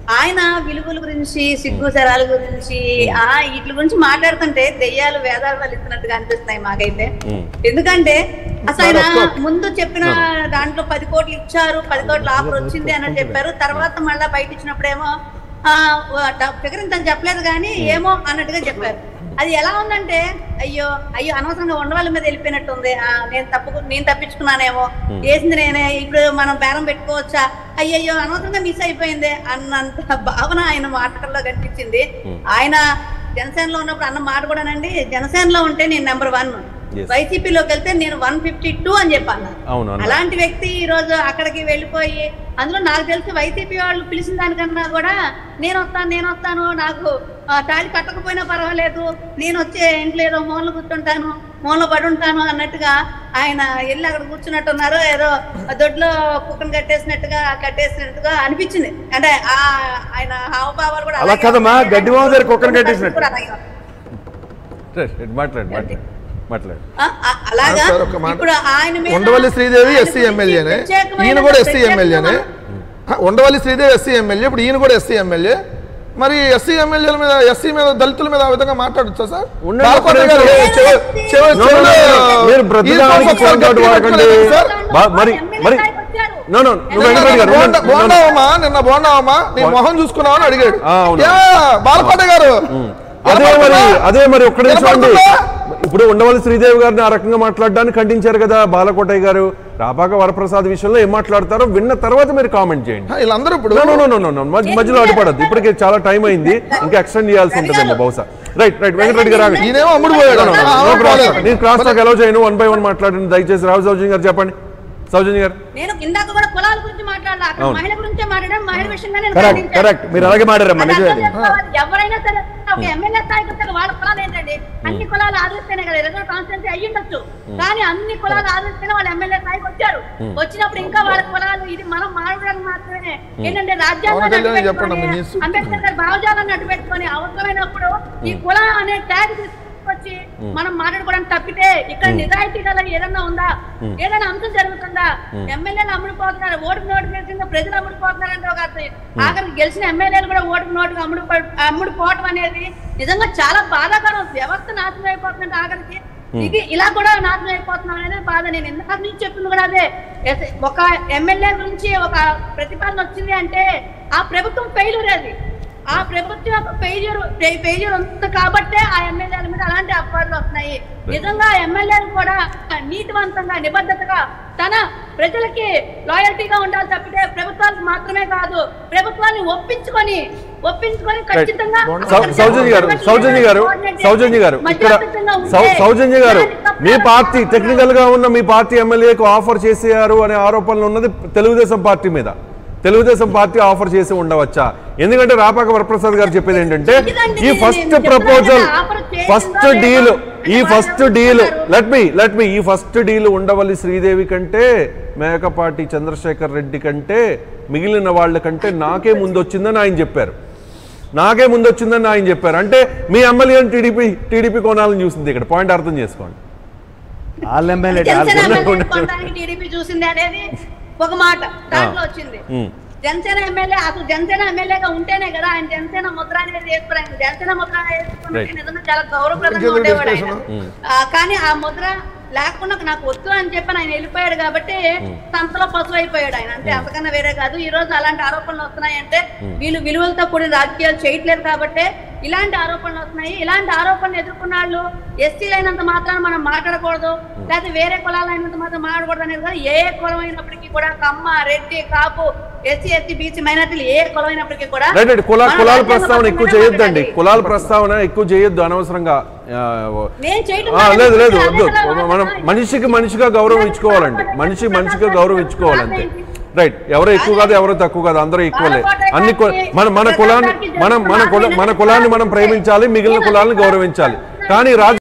ఆయన విలువల గురించి సిగ్గు శరాల గురించి ఆ వీటి గురించి మాట్లాడుతుంటే దెయ్యాలు వేదాలు ఫలిస్తున్నట్టుగా అనిపిస్తున్నాయి మాకైతే ఉమ్. ఎందుకంటే అసలు ఆయన ముందు చెప్పిన దాంట్లో పది కోట్లు ఇచ్చారు పది కోట్ల ఆఫర్ వచ్చింది అని చెప్పారు తర్వాత మళ్ళా బయట ఇచ్చినప్పుడేమో ఆ ఫిగర్ ఇంత చెప్పలేదు కానీ ఏమో అన్నట్టుగా చెప్పారు అది ఎలా ఉందంటే అయ్యో అయ్యో అనవసరంగా ఉండవాళ్ళ మీద వెళ్ళిపోయినట్టుంది ఆ, నేను తప్పు నేను తప్పించుకున్నానేమో వేసింది నేనే ఇప్పుడు మనం బేరం పెట్టుకోవచ్చా అయ్యయ్యో అనవసరంగా మిస్ అయిపోయింది అన్నంత భావన ఆయన మాటల్లో కనిపించింది ఆయన జనసేనలో ఉన్నప్పుడు అన్న మాట కూడానండి జనసేనలో ఉంటే నేను నెంబర్ వన్ Yes. వైసీపీలోకి వెళ్తే నేను వన్ ఫిఫ్టీ టూ అని చెప్పాను అవును అన్న. అలాంటి వ్యక్తి ఈ రోజు అక్కడికి వెళ్ళిపోయి అందులో నాకు తెలిసి వైసీపీ వాళ్ళు పిలిచిన దానికన్నా కూడా నేను వస్తాను నేను వస్తాను నాకు ఆ, తాళి కట్టకపోయినా పర్వాలేదు నేను వచ్చే ఇంట్లో ఏదో మూల కూర్చుంటాను మూల పడి ఉంటాను అన్నట్టుగా ఆయన వెళ్ళి అక్కడ కూర్చున్నట్టున్నారు ఏదో దొడ్లో కుక్కను కట్టేసినట్టుగా కట్టేసినట్టుగా అనిపించింది అంటే ఆ ఆయన హావభావాలు కూడా అలా అలాగే కాదమ్మా, ఉన్నాయి. గడ్డి వాము దగ్గర కుక్కను కట్టేసినట్టు. కూడా అలాగే ఉంది. రైట్, రైట్, మాట్లాడు మాట్లాడు మాట్లాడు ఆ, ఆ, అలాగా సార్, ఒక మాట. ఇప్పుడు ఆయన మీద ఉండవల్లి శ్రీదేవి ఆయన ఎస్సీ గురించి ఎమ్మెల్యేనే ప్రత్యేకమైన ఈయన కూడా ఎస్సీ ప్రత్యేకమైన ఎమ్మెల్యేనే ఆ, ఉండవల్లి శ్రీదేవి ఎస్సీ ఎమ్మెల్యే ఇప్పుడు ఈయన కూడా ఎస్సీ ఎమ్మెల్యే మరి ఎస్సీ ఎమ్మెల్యేల మీద ఎస్సీ మీద దళితుల మీద ఆ విధంగా మాట్లాడొచ్చా సార్ ఉండండి, బాలకోట ఒక్క గారు నిమిషం. చెవి- చెవి- No, no, no, no. మీరు ఈ బ్రతకడానికి సంవత్సరాలు ఫోన్ కార్డు గట్టిగా వాడకండి పట్టుకోలేదు సార్. బా- మరి మరి నో నో నువ్వు వెంకటరెడ్డి గారు బోండా- ఉండండి, ఉండండి. బోండావమ్మా నిన్న బోండావమ్మా నీ మొహం చూసుకున్నావని అడిగాడు ఆ, అవును. యా, బాలకోట గారు అదే మరి వినపడుతుందా? అదే మరి ఒక్క నిమిషం అండి వినపడుతుందా? ఇప్పుడు ఉండవల్లి శ్రీదేవి గారిని ఆ రకంగా మాట్లాడడానికి ఖండించారు కదా బాలకోటయ్య గారు రాపాక వరప్రసాద్ విషయంలో ఏం మాట్లాడతారో విన్న తర్వాత మీరు కామెంట్ చేయండి ఆ, వీళ్ళందరూ ఇప్పుడు No, no, no, no, no, no. మధ్య- మధ్యలో అడ్డుపడద్దు ఇప్పటికే చాలా టైం అయింది ఇంకా ఎక్స్టెండ్ చేయాల్సి ఉంటుందేమో బహుశా రైట్ రైట్ వెంకటరెడ్డి గారు ఆగండి. ఈయనేమో అమ్ముడు పోయాడు No, no, no, ఆ, no ఆ, cross పోలేదు. talk. నేను క్రాస్ టాక్ ఎలా చేయను వన్ బై వన్ మాట్లాడండి దయచేసి రావు సౌజన్య గారు చెప్పండి సౌజన్య గారు నేను ఇందాక కూడా కులాల గురించి మాట్లాడాలి అక్కడ అవును. మహిళ గురించే మాట్లాడాను మహిళ విషయంగా నేను కరెక్ట్ ఖండించాను. కరెక్ట్ మీరు అలాగే మాట్లాడమ్మా అది నిజమే అర్థం చేసుకోవాలి. ఎవరైనా సరే ఒక ఎమ్మెల్యే స్థాయికి వచ్చాక వాళ్ళ కులాలు ఏంటండి అన్ని కులాలు ఆదరిస్తేనే కదా రిజర్వ్ కాన్స్టిట్యూన్సీ అయ్యి ఉండొచ్చు కానీ అన్ని కులాలు ఆదరిస్తేనే వాళ్ళు ఎమ్మెల్యే స్థాయికి వచ్చారు వచ్చినప్పుడు ఇంకా వాళ్ళ కులాలు ఇది మనం మాట్లాడడానికి మాత్రమే ఏంటంటే పవన్ రాజ్యాంగాన్ని కళ్యాణ్ అడ్డు చెప్పండి అమ్మ, పెట్టుకొని, నీ సు- అంబేద్కర్ గారి భావజాలాన్ని అడ్డు పెట్టుకొని అవసరమైనప్పుడు ఈ కులం అనే ట్యాగ్ తీసుకొచ్చి మనం మాట్లాడుకోవడానికి తప్పితే ఇక్కడ నిజాయితీ గల ఏదన్నా ఉందా ఏదైనా అంశం జరుగుతుందా ఎమ్మెల్యేలు అమ్ముడుపోతున్నారు ఓటుకు నోటు కింద ప్రజలు అమ్ముడుపోతున్నారంటే ఒక అర్థం ఆఖరికి గెలిచిన ఎమ్మెల్యేలు కూడా ఓటుకు నోటుకు అమ్ముడు అమ్ముడు పోవటం అనేది నిజంగా చాలా బాధాకరం వ్యవస్థ నాశనం అయిపోతుందంటే ఆఖరికి ఇది ఇలా కూడా నాశనం అయిపోతున్నాం అనేది బాధ నేను ఇందాక నుంచి చెప్పింది కూడా అదే ఎస్- ఒక ఎమ్మెల్యే గురించి ఒక ప్రతిపాదన వచ్చింది అంటే ఆ ప్రభుత్వం ఫెయిల్యూర్ అది ఆ ప్రభుత్వం యొక్క ఫెయిల్యూర్ ఫెయిల్యూర్ ఉంది కాబట్టే ఆ ఎమ్మెల్యేల మీద అలాంటి అపవాదులు వస్తున్నాయి నిజంగా ఎమ్మెల్యేలు కూడా నీతివంతంగా నిబద్ధతగా తన ప్రజలకి లాయల్టీగా ఉండాలి తప్పితే ప్రభుత్వాలకు మాత్రమే కాదు ప్రభుత్వాన్ని ఒప్పించుకొని ఒప్పించుకొని ఖచ్చితంగా సౌ- సౌజన్య గారు సౌజన్య గారు సౌజన్య గారు ఇక్కడ మధ్యవర్తిత్వంగా ఉంటే సౌ- సౌజన్య గారు దానికి మీ తప్ప- పార్టీ టెక్నికల్ గా ఉన్న మీ పార్టీ ఎమ్మెల్యేకు ఆఫర్ చేసేయారు అనే ఆరోపణలు ఉన్నది తెలుగుదేశం పార్టీ మీద తెలుగుదేశం పార్టీ ఆఫర్ చేసి ఉండవచ్చా ఎందుకంటే రాపాక వరప్రసాద్ గారు చెప్పేది ఏంటంటే ఈ ఫస్ట్ ప్రపోజల్ ఫస్ట్ డీల్ ఈ first deal let me let me ఈ ఫస్ట్ డీల్ ఉండవల్లి శ్రీదేవి కంటే మేకపాటి చంద్రశేఖర్ రెడ్డి కంటే మిగిలిన వాళ్ళ కంటే నాకే ముందు వచ్చిందని ఆయన చెప్పారు నాకే ముందు వచ్చిందని ఆయన చెప్పారు అంటే మీ ఎమ్మెల్యే టీడీపీ టీడీపీ కోణాలను చూసింది ఇక్కడ పాయింట్ అర్థం చేసుకోండి వాళ్ళ ఎమ్మెల్యే జనసేన వాళ్ళు- ఎమ్మెల్యే కొనడానికి టీడీపీ చూసింది అనేది ఒక మాట దాంట్లో వచ్చింది ఉమ్. జనసేన ఎమ్మెల్యే అసలు జనసేన ఎమ్మెల్యేగా ఉంటేనే కదా ఆయన జనసేన ముద్ర అనేది వేసుకుని ఆయన జనసేన ముద్ర వేసుకున్నట్టు Right. నిజంగా చాలా గౌరవప్రదంగా ఇంకెందుకు ఉండేవాడు ఆయన discussion? ఆ, కానీ ఆ ముద్ర లేకుండా నాకు వద్దు అని చెప్పి ఆయన వెళ్ళిపోయాడు కాబట్టి సంతలో పశువు అయిపోయాడు ఆయన అంటే అంతకన్నా వేరే కాదు ఈ రోజు అలాంటి ఆరోపణలు వస్తున్నాయంటే వీళ్ళు విలువలతో కూడిన రాజకీయాలు చేయట్లేదు కాబట్టి ఇలాంటి ఆరోపణలు వస్తున్నాయి ఇలాంటి ఆరోపణలు ఎదుర్కొన్న వాళ్ళు ఎస్సీలు అయినంత మాత్రాన మనం మాట్లాడకూడదు లేకపోతే వేరే కులాలు అయినంత మాత్రం మాట్లాడకూడదు అనేది కాదు ఏ కులం అయినప్పటికీ కూడా Kamma Reddy Kapu SC ST BC మైనార్టీలు ఏ కులం అయినప్పటికీ కూడా రైట్ రైట్ కుల మన కులాల రాజ్యాంగ ప్రస్తావన ఎక్కువ బద్ధంగానే చేయొద్దండి మాట్లాడాలి. కులాల ప్రస్తావన ఎక్కువ చేయొద్దు అనవసరంగా ఆ, నేను చేయటం ఆ, కాదు. లేదు లేదు అదే వద్దు కదా మనం మనిషికి మనిషిగా గౌరవం ఇచ్చుకోవాలండి మనిషి మనిషిగా గౌరవం ఇచ్చుకోవాలంతే రైట్ ఎవరు ఎక్కువ కాదు ఎవరు తక్కువ కాదు అందరూ ఈక్వలే అన్ని కు- మన మన కులాన్ని మనం మన కుల మన కులాన్ని మనం ప్రేమించాలి మిగిలిన కులాలను గౌరవించాలి కానీ రాజ